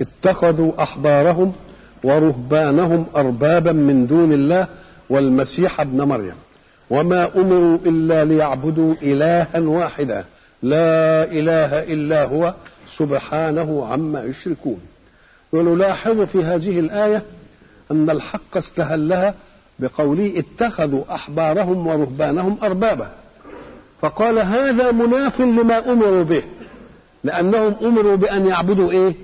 اتخذوا احبارهم ورهبانهم اربابا من دون الله والمسيح ابن مريم وما امروا الا ليعبدوا الها واحدا لا اله الا هو سبحانه عما يشركون ونلاحظ في هذه الايه ان الحق استهلها بقوله اتخذوا احبارهم ورهبانهم اربابا فقال هذا مناف لما امروا به لانهم امروا بان يعبدوا ايه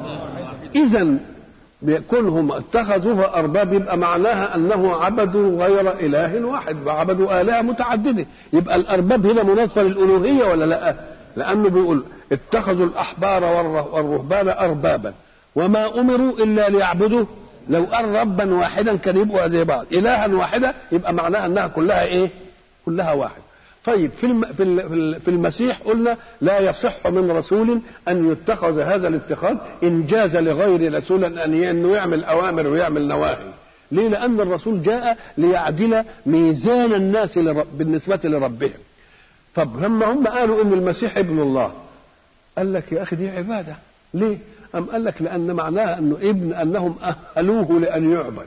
اذا كونهم اتخذوها ارباب يبقى معناها انه عبدوا غير اله واحد وعبدوا الهه متعدده يبقى الارباب هنا مناسبه للالوهيه ولا لا لانه بيقول اتخذوا الاحبار والرهبان اربابا وما امروا الا ليعبدوا لو قال ربا واحدا كان يبقوا زي بعض الها واحده يبقى معناها انها كلها ايه كلها واحد طيب في الم... في ال... في المسيح قلنا لا يصح من رسول ان يتخذ هذا الاتخاذ ان جاز لغير رسول ان انه يعمل اوامر ويعمل نواهي ليه لان الرسول جاء ليعدل ميزان الناس لرب... بالنسبه لربهم طب لما هم قالوا ان المسيح ابن الله قال لك يا اخي دي عباده ليه أم قال لك لأن معناها أنه ابن أنهم أهلوه لأن يعبد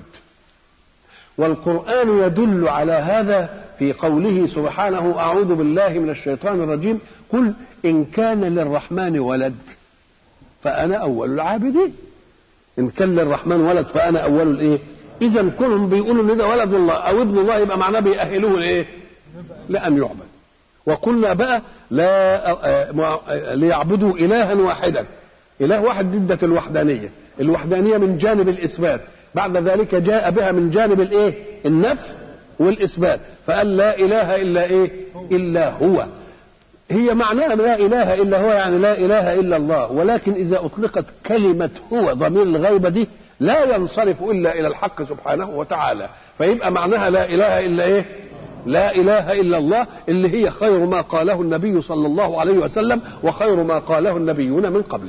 والقرآن يدل على هذا في قوله سبحانه أعوذ بالله من الشيطان الرجيم قل إن كان للرحمن ولد فأنا أول العابدين إن كان للرحمن ولد فأنا أول الإيه إذا كلهم بيقولوا إن ده ولد الله أو ابن الله يبقى معناه بيأهلوه لإيه لأن يعبد وقلنا بقى لا ليعبدوا إلها واحدا إله واحد ضدة الوحدانية الوحدانية من جانب الإثبات بعد ذلك جاء بها من جانب الإيه النفي والإثبات فقال لا إله إلا إيه إلا هو هي معناها لا إله إلا هو يعني لا إله إلا الله ولكن إذا أطلقت كلمة هو ضمير الغيبة دي لا ينصرف إلا إلى الحق سبحانه وتعالى فيبقى معناها لا إله إلا إيه لا إله إلا الله اللي هي خير ما قاله النبي صلى الله عليه وسلم وخير ما قاله النبيون من قبله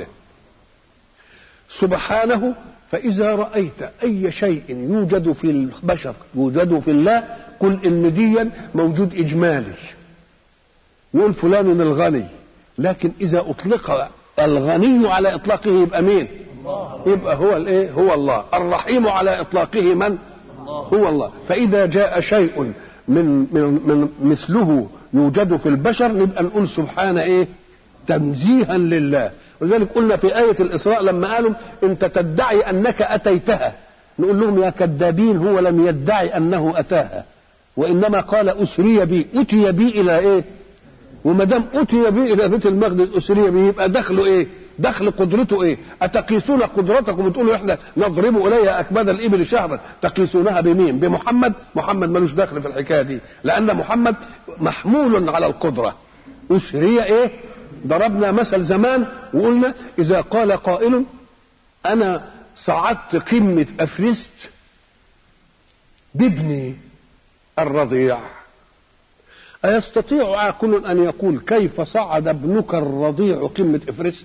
سبحانه فإذا رأيت أي شيء يوجد في البشر يوجد في الله قل إن ديا موجود إجمالي يقول فلان الغني لكن إذا أطلق الغني على إطلاقه يبقى مين؟ يبقى هو الإيه؟ هو الله الرحيم على إطلاقه من؟ هو الله فإذا جاء شيء من من من مثله يوجد في البشر نبقى نقول سبحان إيه؟ تنزيها لله ولذلك قلنا في آية الإسراء لما قالوا أنت تدعي أنك أتيتها نقول لهم يا كذابين هو لم يدعي أنه أتاها وإنما قال أسري بي أتي بي إلى إيه وما دام أتي بي إلى بيت المقدس أسري بي يبقى دخله إيه دخل قدرته ايه اتقيسون قدرتكم وتقولوا احنا نضرب الي اكباد الابل شهرا تقيسونها بمين بمحمد محمد ملوش دخل في الحكايه دي لان محمد محمول على القدره اسري ايه ضربنا مثل زمان وقلنا اذا قال قائل انا صعدت قمه افرست بابني الرضيع أيستطيع عاقل أن يقول كيف صعد ابنك الرضيع قمة إفرست؟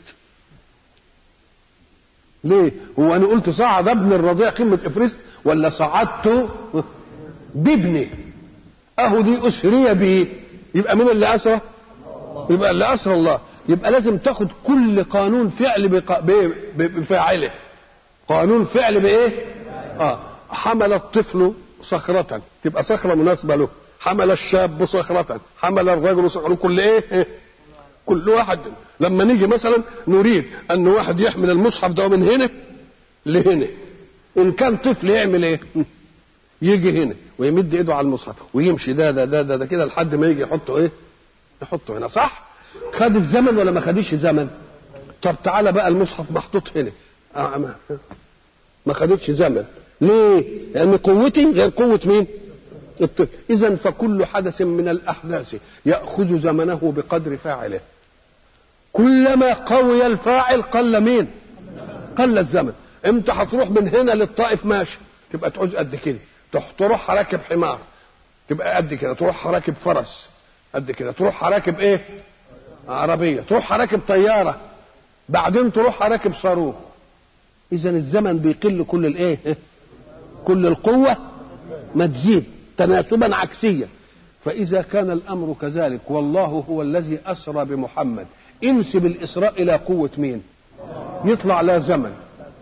ليه؟ هو أنا قلت صعد ابن الرضيع قمة إفرست ولا صعدت بابني؟ أهو دي أسري به يبقى مين اللي أسرى؟ يبقى اللي أسرى الله يبقى لازم تاخد كل قانون فعل بق... ب... بفاعله قانون فعل بإيه؟ آه حمل الطفل صخرة تبقى صخرة مناسبة له حمل الشاب صخرة حمل الرجل صخرة كل ايه كل واحد لما نيجي مثلا نريد ان واحد يحمل المصحف ده من هنا لهنا ان كان طفل يعمل ايه يجي هنا ويمد ايده على المصحف ويمشي ده ده ده ده, ده كده لحد ما يجي يحطه ايه يحطه هنا صح خدت زمن ولا ما خدش زمن طب تعالى بقى المصحف محطوط هنا آه ما, ما خدتش زمن ليه لان قوتي غير قوه مين إذا فكل حدث من الأحداث يأخذ زمنه بقدر فاعله كلما قوي الفاعل قل مين قل الزمن امتى هتروح من هنا للطائف ماشي تبقى تعوز قد كده تروح راكب حمار تبقى قد كده تروح راكب فرس قد كده تروح راكب ايه عربية تروح راكب طيارة بعدين تروح راكب صاروخ اذا الزمن بيقل كل الايه كل القوة ما تزيد تناسبا عكسيا فإذا كان الأمر كذلك والله هو الذي أسرى بمحمد انسب الإسراء إلى قوة مين يطلع لا زمن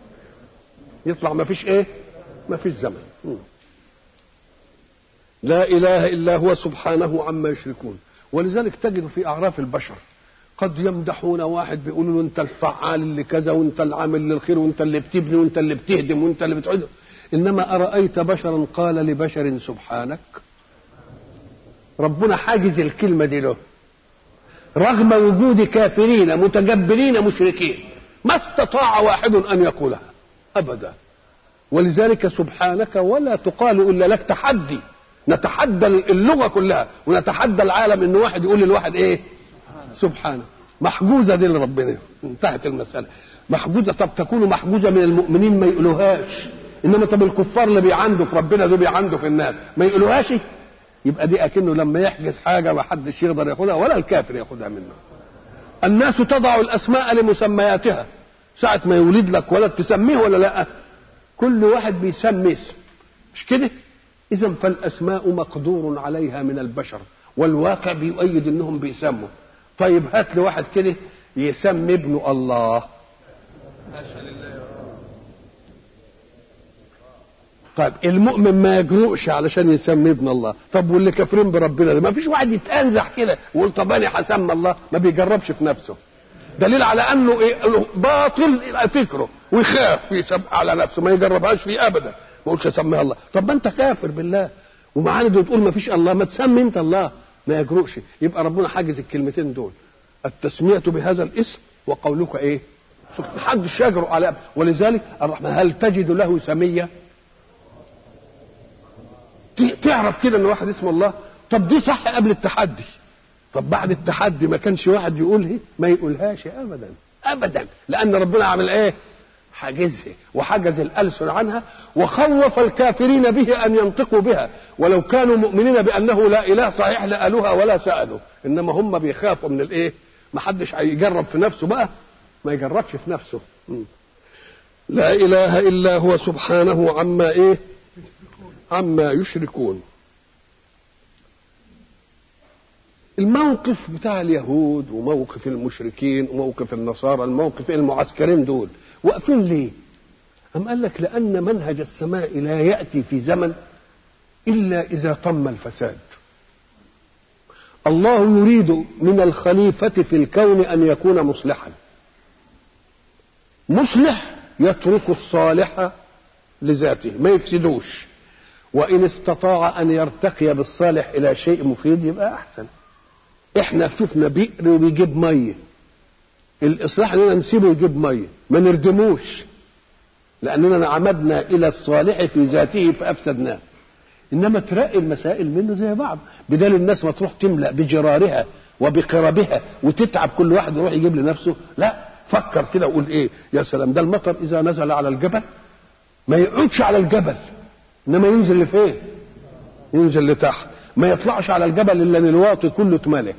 يطلع ما فيش ايه ما فيش زمن م. لا اله الا هو سبحانه عما يشركون ولذلك تجد في اعراف البشر قد يمدحون واحد بيقولوا له انت الفعال اللي كذا وانت العامل للخير وانت اللي بتبني وانت اللي بتهدم وانت اللي بتعد انما ارايت بشرا قال لبشر سبحانك ربنا حاجز الكلمه دي له رغم وجود كافرين متجبرين مشركين ما استطاع واحد ان يقولها ابدا ولذلك سبحانك ولا تقال الا لك تحدي نتحدى اللغه كلها ونتحدى العالم ان واحد يقول للواحد ايه سبحانه محجوزه دي لربنا انتهت المساله محجوزه طب تكون محجوزه من المؤمنين ما يقولوهاش انما طب الكفار اللي بيعندوا في ربنا دول بيعندوا في الناس ما يقولوهاش يبقى دي اكنه لما يحجز حاجه ما حدش يقدر ياخدها ولا الكافر ياخدها منه الناس تضع الاسماء لمسمياتها ساعه ما يولد لك ولد تسميه ولا لا كل واحد بيسمي اسم مش كده اذا فالاسماء مقدور عليها من البشر والواقع بيؤيد انهم بيسموا طيب هات لي واحد كده يسمي ابنه الله طيب المؤمن ما يجرؤش علشان يسمي ابن الله طب واللي كافرين بربنا ده ما فيش واحد يتانزح كده ويقول طب انا هسمى الله ما بيجربش في نفسه دليل على انه إيه باطل فكره ويخاف يسمى على نفسه ما يجربهاش فيه ابدا ما يقولش اسميها الله طب ما انت كافر بالله ومعاند وتقول ما فيش الله ما تسمي انت الله ما يجرؤش يبقى ربنا حاجز الكلمتين دول التسمية بهذا الاسم وقولك ايه محدش يجرؤ على ولذلك الرحمن هل تجد له سمية تعرف كده ان واحد اسمه الله طب دي صح قبل التحدي طب بعد التحدي ما كانش واحد يقول ايه ما يقولهاش ابدا ابدا لان ربنا عمل ايه حاجزها وحجز الألسن عنها وخوف الكافرين به أن ينطقوا بها ولو كانوا مؤمنين بأنه لا إله صحيح لقالوها ولا سألوا إنما هم بيخافوا من الإيه ما حدش هيجرب في نفسه بقى ما يجربش في نفسه لا إله إلا هو سبحانه عما إيه عما يشركون الموقف بتاع اليهود وموقف المشركين وموقف النصارى الموقف المعسكرين دول واقفين ليه أم قال لك لأن منهج السماء لا يأتي في زمن إلا إذا طم الفساد الله يريد من الخليفة في الكون أن يكون مصلحا مصلح يترك الصالح لذاته ما يفسدوش وإن استطاع أن يرتقي بالصالح إلى شيء مفيد يبقى أحسن إحنا شفنا بئر وبيجيب مية الإصلاح إننا نسيبه يجيب مية ما نردموش لأننا عمدنا إلى الصالح في ذاته فأفسدناه إنما ترقي المسائل منه زي بعض بدل الناس ما تروح تملأ بجرارها وبقربها وتتعب كل واحد يروح يجيب لنفسه لا فكر كده وقول ايه يا سلام ده المطر اذا نزل على الجبل ما يقعدش على الجبل انما ينزل لفين ينزل لتحت ما يطلعش على الجبل الا ان الواطي كله اتملى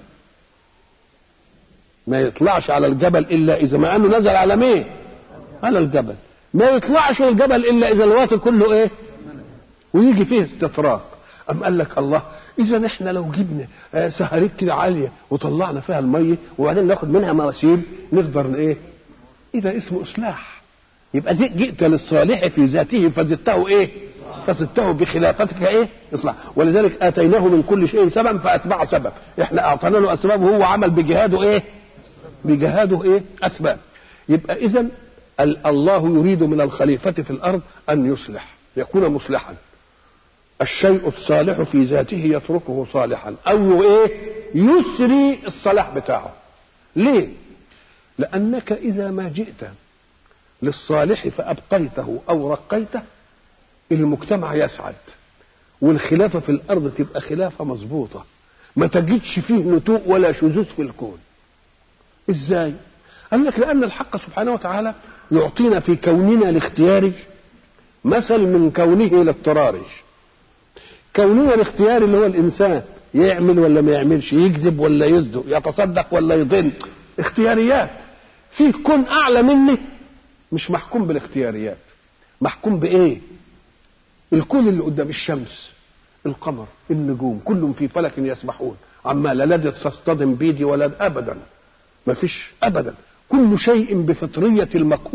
ما يطلعش على الجبل الا اذا ما انه نزل على مين على الجبل ما يطلعش الجبل الا اذا الواطي كله ايه ويجي فيه استطراق ام قال لك الله اذا احنا لو جبنا آه سهريك كده عاليه وطلعنا فيها الميه وبعدين ناخد منها مواسير نقدر ايه اذا اسمه اصلاح يبقى جئت للصالح في ذاته فزدته ايه فزدته بخلافتك ايه اصلاح ولذلك اتيناه من كل شيء سببا فاتبع سبب احنا اعطينا له اسباب وهو عمل بجهاده ايه بجهاده ايه اسباب يبقى اذا الله يريد من الخليفه في الارض ان يصلح يكون مصلحا الشيء الصالح في ذاته يتركه صالحا او ايه يسري الصلاح بتاعه ليه لانك اذا ما جئت للصالح فابقيته او رقيته المجتمع يسعد والخلافه في الارض تبقى خلافه مظبوطه ما تجدش فيه نتوء ولا شذوذ في الكون ازاي قال لك لان الحق سبحانه وتعالى يعطينا في كوننا الاختياري مثل من كونه الاضطراري كوننا الاختياري اللي هو الانسان يعمل ولا ما يعملش يكذب ولا يصدق يتصدق ولا يضل اختياريات في كون اعلى مني مش محكوم بالاختياريات محكوم بايه الكون اللي قدام الشمس القمر النجوم كلهم في فلك يسبحون عما لا لدت تصطدم بيدي ولا ابدا ما فيش ابدا كل شيء بفطريه المقهور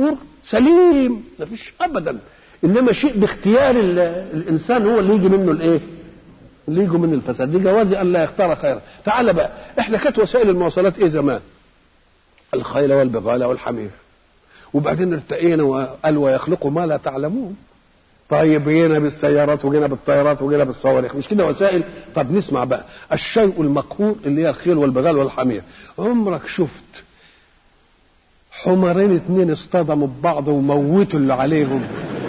سليم ما فيش ابدا انما شيء باختيار ال- الانسان هو اللي يجي منه الايه اللي يجي منه الفساد دي جوازي ان لا يختار خيرا تعال بقى احنا كانت وسائل المواصلات ايه زمان الخيل والبغال والحمير وبعدين ارتقينا وقال ويخلق ما لا تعلمون طيب جينا بالسيارات وجينا بالطيارات وجينا بالصواريخ مش كده وسائل طب نسمع بقى الشيء المقهور اللي هي الخيل والبغال والحمير عمرك شفت حمرين اتنين اصطدموا ببعض وموتوا اللي عليهم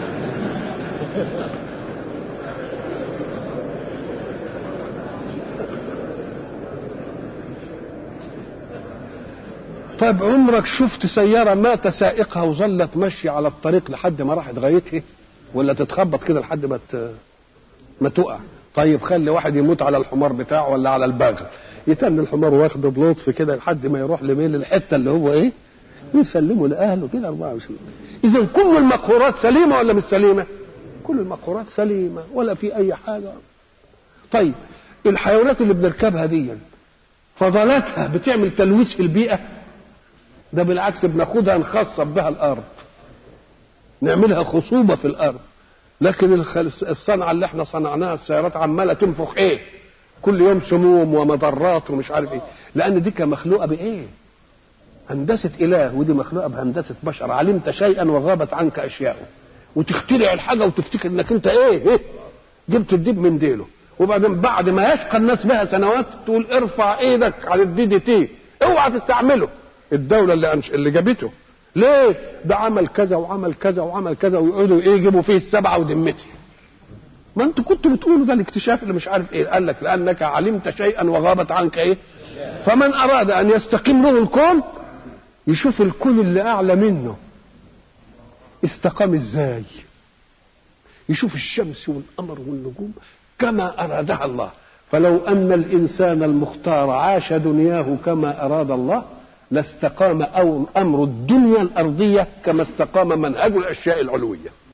طيب عمرك شفت سيارة مات سائقها وظلت ماشية على الطريق لحد ما راحت غايتها ولا تتخبط كده لحد ما ت... ما تقع طيب خلي واحد يموت على الحمار بتاعه ولا على البغل يتن الحمار واخده بلطف كده لحد ما يروح لميل الحته اللي هو ايه يسلمه لاهله كده 24 اذا كل المقهورات سليمه ولا مش سليمه كل المقهورات سليمه ولا في اي حاجه طيب الحيوانات اللي بنركبها دي فضلاتها بتعمل تلويث في البيئه ده بالعكس بناخدها نخصب بها الارض نعملها خصوبه في الارض لكن الخ- الصنعه اللي احنا صنعناها السيارات عماله تنفخ ايه كل يوم سموم ومضرات ومش عارف ايه لان دي كان مخلوقه بايه هندسه اله ودي مخلوقه بهندسه بشر علمت شيئا وغابت عنك اشياء وتخترع الحاجه وتفتكر انك انت ايه, إيه؟ جبت الديب من ديله وبعدين بعد ما يشقى الناس بها سنوات تقول ارفع ايدك على الدي دي تي اوعى تستعمله الدوله اللي أنش... اللي جابته ليه ده عمل كذا وعمل كذا وعمل كذا ويقعدوا ايه يجيبوا فيه السبعه ودمتي ما انتوا كنتوا بتقولوا ده الاكتشاف اللي مش عارف ايه قال لك لانك علمت شيئا وغابت عنك ايه فمن اراد ان يستقيم له الكون يشوف الكون اللي اعلى منه استقام ازاي يشوف الشمس والقمر والنجوم كما ارادها الله فلو ان الانسان المختار عاش دنياه كما اراد الله لاستقام أو امر الدنيا الارضيه كما استقام منهج الاشياء العلويه